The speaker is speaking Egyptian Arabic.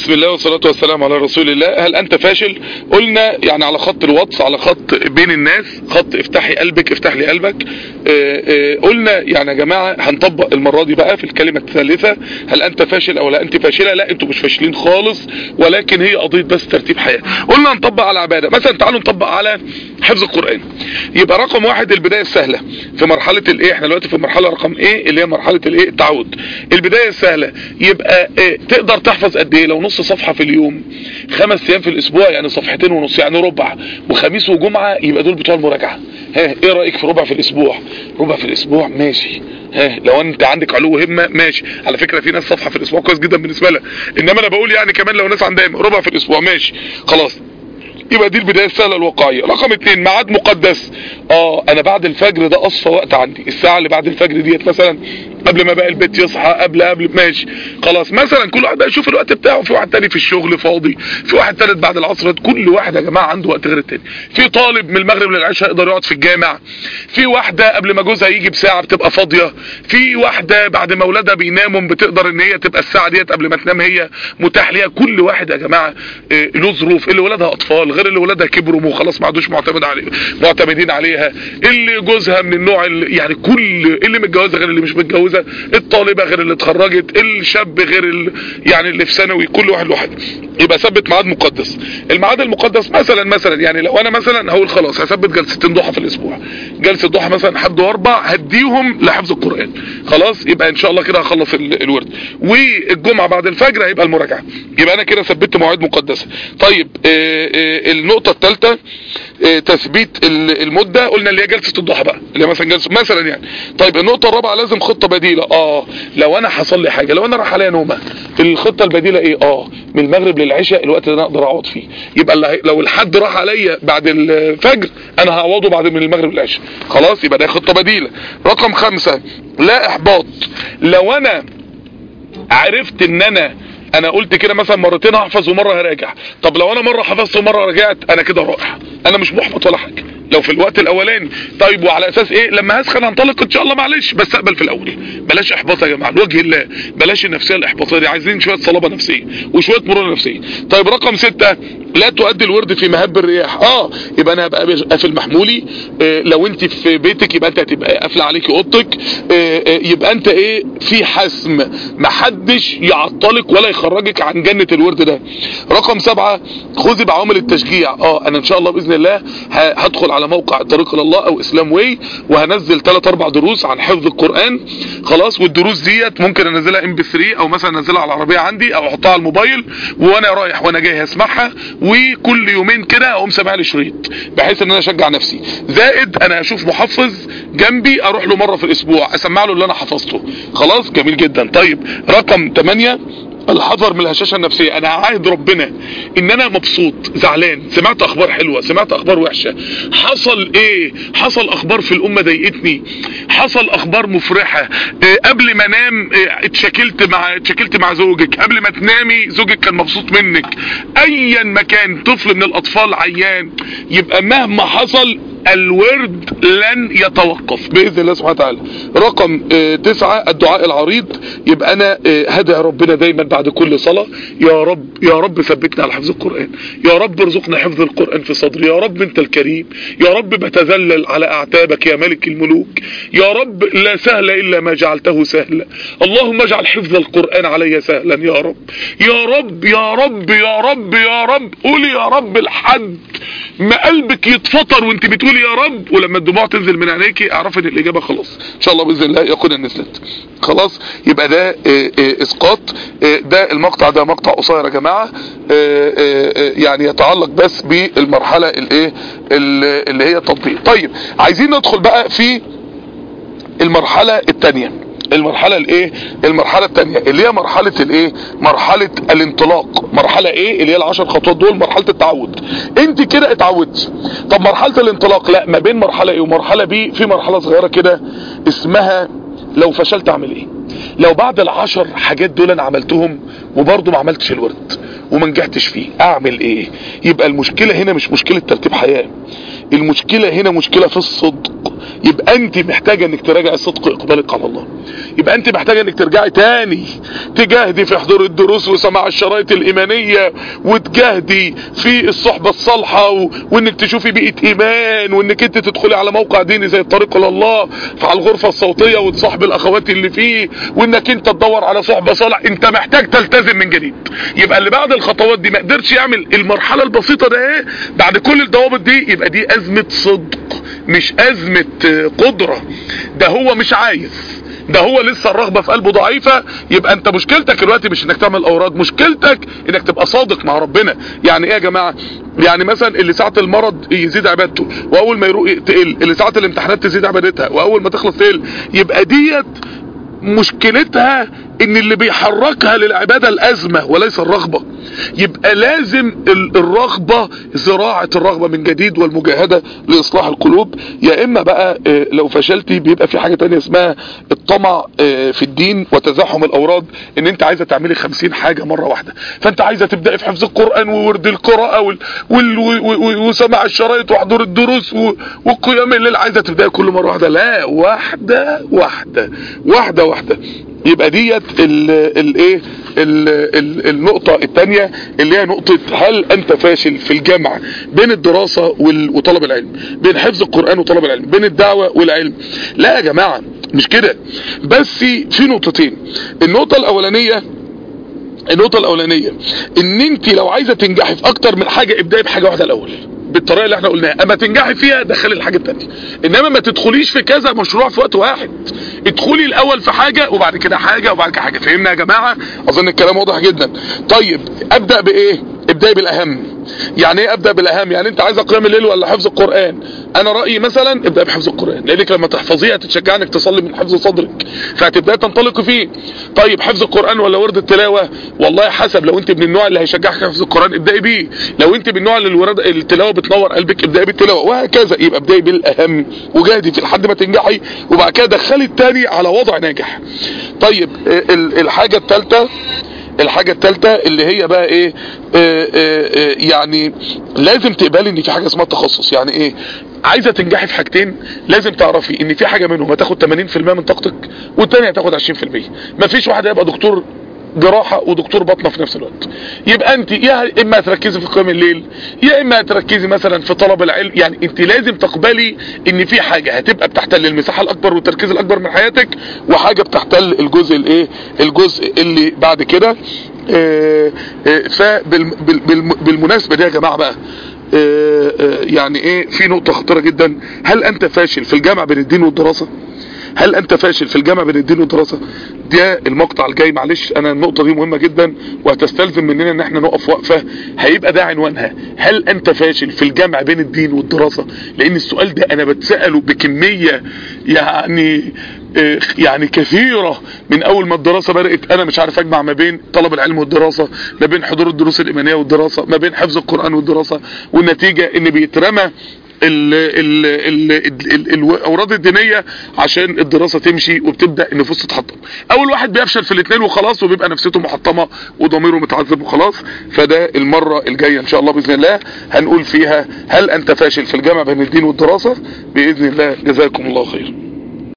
بسم الله والصلاة والسلام على رسول الله هل انت فاشل قلنا يعني على خط الواتس على خط بين الناس خط افتحي قلبك افتح لي قلبك اه اه قلنا يعني يا جماعة هنطبق المرة دي بقى في الكلمة الثالثة هل انت فاشل او لا انت فاشلة لا انتوا مش فاشلين خالص ولكن هي قضية بس ترتيب حياة قلنا نطبق على عبادة مثلا تعالوا نطبق على حفظ القرآن يبقى رقم واحد البداية السهلة في مرحلة الايه احنا دلوقتي في المرحلة رقم ايه اللي هي مرحلة الايه التعود البداية السهلة يبقى اه تقدر تحفظ قد ايه لو نص صفحة في اليوم خمس ايام في الاسبوع يعني صفحتين ونص يعني ربع وخميس وجمعة يبقى دول بتوع المراجعة ها ايه رأيك في ربع في الاسبوع ربع في الاسبوع ماشي ها لو انت عندك علو همة ماشي على فكرة في ناس صفحة في الاسبوع كويس جدا بالنسبة لها انما انا بقول يعني كمان لو ناس عندها ربع في الاسبوع ماشي خلاص يبقى دي البداية السهلة الواقعية رقم اتنين ميعاد مقدس اه انا بعد الفجر ده اصفى وقت عندي الساعة اللي بعد الفجر ديت مثلا قبل ما بقى البيت يصحى قبل قبل ماشي خلاص مثلا كل واحد بقى يشوف الوقت بتاعه في واحد تاني في الشغل فاضي في واحد تالت بعد العصر كل واحد يا جماعة عنده وقت غير التاني في طالب من المغرب للعشاء يقدر يقعد في الجامع في واحدة قبل ما جوزها يجي بساعة بتبقى فاضية في واحدة بعد ما اولادها بيناموا بتقدر ان هي تبقى الساعة ديت قبل ما تنام هي متاح ليها كل واحد يا جماعة اه له ظروف اللي ولادها اطفال غير اللي ولادها كبروا وخلاص ما عادوش معتمد عليه معتمدين عليها اللي جوزها من النوع اللي يعني كل اللي متجوزه غير اللي مش متجوزه الطالبه غير اللي اتخرجت الشاب غير ال... يعني اللي في ثانوي كل واحد لوحده يبقى ثبت ميعاد مقدس الميعاد المقدس مثلا مثلا يعني لو انا مثلا هقول خلاص هثبت جلستين ضحى في الاسبوع جلسه ضحى مثلا حد واربع هديهم لحفظ القران خلاص يبقى ان شاء الله كده هخلص ال... الورد والجمعه بعد الفجر هيبقى المراجعه يبقى انا كده ثبت مواعيد مقدسه طيب آآ آآ النقطه الثالثه تثبيت المدة قلنا اللي هي جلسة الضحى بقى اللي هي مثلا جلسة مثلا يعني طيب النقطة الرابعة لازم خطة بديلة اه لو انا حصل لي حاجة لو انا راح عليا نومة الخطة البديلة ايه اه من المغرب للعشاء الوقت اللي انا اقدر اقعد فيه يبقى لو الحد راح عليا بعد الفجر انا هعوضه بعد من المغرب للعشاء خلاص يبقى ده خطة بديلة رقم خمسة لا احباط لو انا عرفت ان انا انا قلت كده مثلا مرتين هحفظ ومره هراجع طب لو انا مره حفظت ومره رجعت انا كده رائع انا مش محبط ولا حاجه لو في الوقت الاولاني طيب وعلى اساس ايه لما هسخن هنطلق ان شاء الله معلش بس اقبل في الاول بلاش احباط يا جماعه لوجه الله بلاش النفسيه الاحباطيه دي عايزين شويه صلابه نفسيه وشويه مرونه نفسيه طيب رقم ستة لا تؤدي الورد في مهب الرياح اه يبقى انا هبقى قافل محمولي آه لو انت في بيتك يبقى انت هتبقى قافله عليكي اوضتك آه آه يبقى انت ايه في حسم محدش يعطلك ولا يخرجك عن جنة الورد ده رقم سبعة خذي بعوامل التشجيع اه انا ان شاء الله باذن الله هدخل على موقع الطريق الى الله او اسلام واي وهنزل 3 4 دروس عن حفظ القرآن خلاص والدروس ديت ممكن انزلها ام بي 3 او مثلا انزلها على العربية عندي او احطها على الموبايل وانا رايح وانا جاي هسمعها وكل يومين كده اقوم سامع لي شريط بحيث ان انا اشجع نفسي زائد انا اشوف محفظ جنبي اروح له مرة في الاسبوع اسمع له اللي انا حفظته خلاص جميل جدا طيب رقم 8 الحذر من الهشاشة النفسية انا عاهد ربنا ان انا مبسوط زعلان سمعت اخبار حلوة سمعت اخبار وحشة حصل ايه حصل اخبار في الامة ضايقتني حصل اخبار مفرحة إيه قبل ما انام إيه اتشكلت مع اتشكلت مع زوجك قبل ما تنامي زوجك كان مبسوط منك ايا مكان طفل من الاطفال عيان يبقى مهما حصل الورد لن يتوقف باذن الله سبحانه وتعالى رقم اه تسعة الدعاء العريض يبقى انا اه هدعي ربنا دايما بعد كل صلاة يا رب يا رب ثبتنا على حفظ القرآن يا رب ارزقنا حفظ القرآن في صدري يا رب انت الكريم يا رب بتذلل على اعتابك يا ملك الملوك يا رب لا سهل الا ما جعلته سهلا اللهم اجعل حفظ القرآن علي سهلا يا رب يا رب يا رب يا رب يا رب قولي يا رب لحد ما قلبك يتفطر وانت بتقولي يا رب ولما الدموع تنزل من عينيكي اعرف ان الاجابة خلاص ان شاء الله باذن الله يكون نزلت خلاص يبقى ده اه اه اسقاط اه ده المقطع ده مقطع قصير يا جماعة يعني يتعلق بس بالمرحلة الايه اللي هي التطبيق طيب عايزين ندخل بقى في المرحلة التانية المرحلة الايه المرحلة التانية اللي هي مرحلة الايه مرحلة الانطلاق مرحلة ايه اللي هي العشر خطوات دول مرحلة التعود انت كده اتعودت طب مرحلة الانطلاق لا ما بين مرحلة ايه ومرحلة بي في مرحلة صغيرة كده اسمها لو فشلت اعمل ايه لو بعد العشر حاجات دول انا عملتهم وبرضه ما عملتش الورد وما نجحتش فيه اعمل ايه يبقى المشكلة هنا مش مشكلة ترتيب حياة المشكلة هنا مشكلة في الصدق يبقى انت محتاجة انك تراجع الصدق اقبالك على الله يبقى انت محتاجة انك ترجعي تاني تجاهدي في حضور الدروس وسماع الشرايط الايمانية وتجاهدي في الصحبة الصالحة و... وانك تشوفي بيئة ايمان وانك انت تدخلي على موقع ديني زي الطريق الى الله على الغرفة الصوتية وتصاحبي الاخوات اللي فيه وانك انت تدور على صحبة صالح انت محتاج تلتزم من جديد يبقى اللي بعد الخطوات دي ما قدرش يعمل المرحلة البسيطة ده ايه بعد كل الضوابط دي يبقى دي ازمة صدق مش ازمة قدرة ده هو مش عايز ده هو لسه الرغبة في قلبه ضعيفة يبقى انت مشكلتك دلوقتي مش انك تعمل اوراد مشكلتك انك تبقى صادق مع ربنا يعني ايه يا جماعة يعني مثلا اللي ساعة المرض يزيد عبادته واول ما يروق تقل اللي ساعة الامتحانات تزيد عبادتها واول ما تخلص تقل يبقى ديت مشكلتها ان اللي بيحركها للعبادة الازمة وليس الرغبة يبقى لازم الرغبة زراعة الرغبة من جديد والمجاهدة لاصلاح القلوب يا اما بقى لو فشلتي بيبقى في حاجة تانية اسمها الطمع في الدين وتزاحم الاوراد ان انت عايزة تعملي خمسين حاجة مرة واحدة فانت عايزة تبدأي في حفظ القرآن وورد القراءة وال... وال... وسماع الشرايط وحضور الدروس و... وقيام الليل عايزة تبدأي كل مرة واحدة لا واحدة واحدة واحدة واحدة يبقى ديت الايه النقطة الثانية اللي هي نقطة هل انت فاشل في الجمع بين الدراسة وطلب العلم بين حفظ القرآن وطلب العلم بين الدعوة والعلم لا يا جماعة مش كده بس في نقطتين النقطة الاولانية النقطة الاولانية ان انت لو عايزة تنجحي في اكتر من حاجة ابدأي بحاجة واحدة الاول بالطريقه اللي احنا قلناها اما تنجحي فيها دخلي الحاجه الثانيه انما ما تدخليش في كذا مشروع في وقت واحد ادخلي الاول في حاجه وبعد كده حاجه وبعد كده حاجه فهمنا يا جماعه اظن الكلام واضح جدا طيب ابدا بايه ابداي بالاهم يعني ايه ابدا بالاهم يعني انت عايزه قيام الليل ولا حفظ القران انا رايي مثلا ابدا بحفظ القران لانك لما تحفظيه هتتشجع انك تصلي من حفظ صدرك فهتبداي تنطلق فيه طيب حفظ القران ولا ورد التلاوه والله حسب لو انت من النوع اللي هيشجعك حفظ القران ابداي بيه لو انت من النوع اللي الورد التلاوه بتنور قلبك ابداي بالتلاوه وهكذا يبقى ابداي بالاهم وجاهدي في لحد ما تنجحي وبعد كده دخلي التاني على وضع ناجح طيب الحاجه الثالثه الحاجة الثالثة اللي هي بقى ايه آآ آآ يعني لازم تقبلي ان في حاجة اسمها التخصص يعني ايه عايزة تنجحي في حاجتين لازم تعرفي ان في حاجة منهم هتاخد 80% من طاقتك والتانية هتاخد 20% مفيش واحد هيبقى دكتور جراحة ودكتور بطنة في نفس الوقت يبقى انت يا اما هتركزي في قيام الليل يا اما هتركزي مثلا في طلب العلم يعني انت لازم تقبلي ان في حاجة هتبقى بتحتل المساحة الاكبر والتركيز الاكبر من حياتك وحاجة بتحتل الجزء الايه الجزء اللي بعد كده فبالمناسبة دي يا جماعة بقى يعني ايه في نقطة خطيرة جدا هل انت فاشل في الجامعة بين الدين والدراسة هل انت فاشل في الجامعة بين الدين والدراسة ده المقطع الجاي معلش انا النقطة دي مهمة جدا وهتستلزم مننا ان احنا نقف وقفة هيبقى ده عنوانها هل انت فاشل في الجامعة بين الدين والدراسة لان السؤال ده انا بتسأله بكمية يعني يعني كثيرة من اول ما الدراسة بدأت انا مش عارف اجمع ما بين طلب العلم والدراسة ما بين حضور الدروس الايمانية والدراسة ما بين حفظ القرآن والدراسة والنتيجة ان بيترمى ال ال ال ال الاوراد الدينيه عشان الدراسه تمشي وبتبدا النفوس تتحطم اول واحد بيفشل في الاثنين وخلاص وبيبقى نفسيته محطمه وضميره متعذب وخلاص فده المره الجايه ان شاء الله باذن الله هنقول فيها هل انت فاشل في الجامعه بين الدين والدراسه باذن الله جزاكم الله خير